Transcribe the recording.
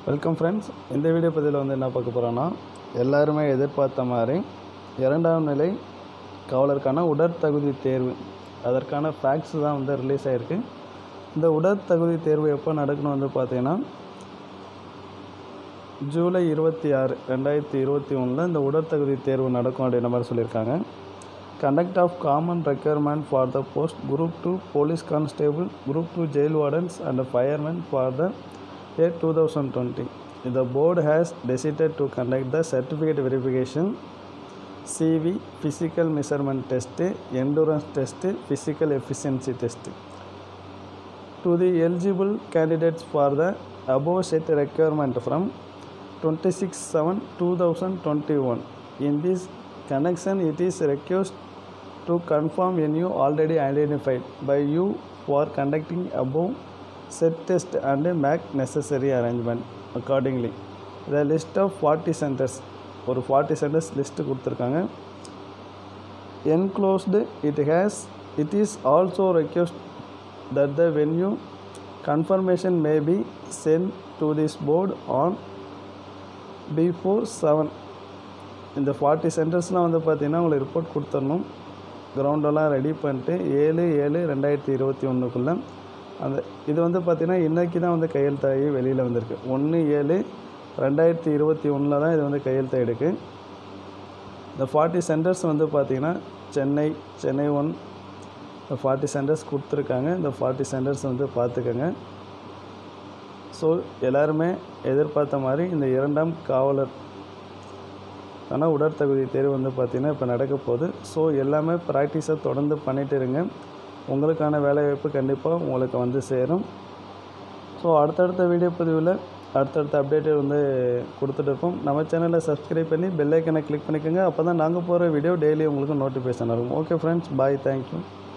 Welcome friends இந்த video பதிவில் வந்து என்ன பார்க்க போகிறோன்னா எல்லாருமே எதிர்பார்த்த மாதிரி இரண்டாம் நிலை காவலருக்கான உடற்தகுதி தேர்வு அதற்கான ஃபேக்ட்ஸ் தான் வந்து ரிலீஸ் ஆகிருக்கு இந்த உடற்தகுதி தேர்வு எப்போ நடக்கணும் வந்து பார்த்தீங்கன்னா ஜூலை இருபத்தி ஆறு ரெண்டாயிரத்தி இருபத்தி ஒன்றில் இந்த உடற்தகுதி தேர்வு நடக்கும் அப்படின்ற மாதிரி சொல்லியிருக்காங்க conduct of common requirement for the post group two police constable group two jail wardens and fireman for the year 2020. The board has decided to conduct the certificate verification, CV, physical measurement test, endurance test, physical efficiency test to the eligible candidates for the above set requirement from 26 7 2021. In this connection, it is request to confirm venue already identified by you for conducting above set test and make necessary arrangement accordingly. The list of 40 centers ஒரு forty centres list கொடுத்துருக்காங்க enclosed it has it is also request that the venue confirmation may be sent to this board on before 7 இந்த forty சென்டர்ஸ்லாம் வந்து பார்த்தீங்கன்னா உங்களுக்கு report கொடுத்துடணும் கிரவுண்டெல்லாம் ready பண்ணிட்டு ஏழு ஏழு ரெண்டாயிரத்தி இருபத்தி ஒன்றுக்குள்ளே அந்த இது வந்து பார்த்திங்கன்னா இன்றைக்கி தான் வந்து கையெழுத்தாகி வெளியில் வந்திருக்கு ஒன்று ஏழு ரெண்டாயிரத்தி இருபத்தி ஒன்றில் தான் இது வந்து கையெழுத்தாயிருக்கு இந்த ஃபார்ட்டி சென்டர்ஸ் வந்து பார்த்திங்கன்னா சென்னை சென்னை ஒன் இந்த ஃபார்ட்டி சென்டர்ஸ் கொடுத்துருக்காங்க இந்த ஃபார்ட்டி சென்டர்ஸ் வந்து பார்த்துக்கோங்க ஸோ எல்லாருமே எதிர்பார்த்த மாதிரி இந்த இரண்டாம் காவலர் ஆனால் உடற்தகுதி தேர்வு வந்து பார்த்திங்கன்னா இப்போ நடக்க போகுது ஸோ எல்லாமே ப்ராக்டிஸை தொடர்ந்து பண்ணிட்டு இருங்க உங்களுக்கான வேலைவாய்ப்பு கண்டிப்பாக உங்களுக்கு வந்து சேரும் ஸோ அடுத்தடுத்த வீடியோ பதிவில் அடுத்தடுத்த அப்டேட்டு வந்து கொடுத்துட்டு இருப்போம் நம்ம சேனலை சப்ஸ்கிரைப் பண்ணி பெல் ஐக்கனை கிளிக் பண்ணிக்கோங்க அப்போ தான் நாங்கள் போகிற வீடியோ டெய்லி உங்களுக்கு நோட்டிஃபிகேஷன் வரும் ஓகே ஃப்ரெண்ட்ஸ் பாய் தேங்க்யூ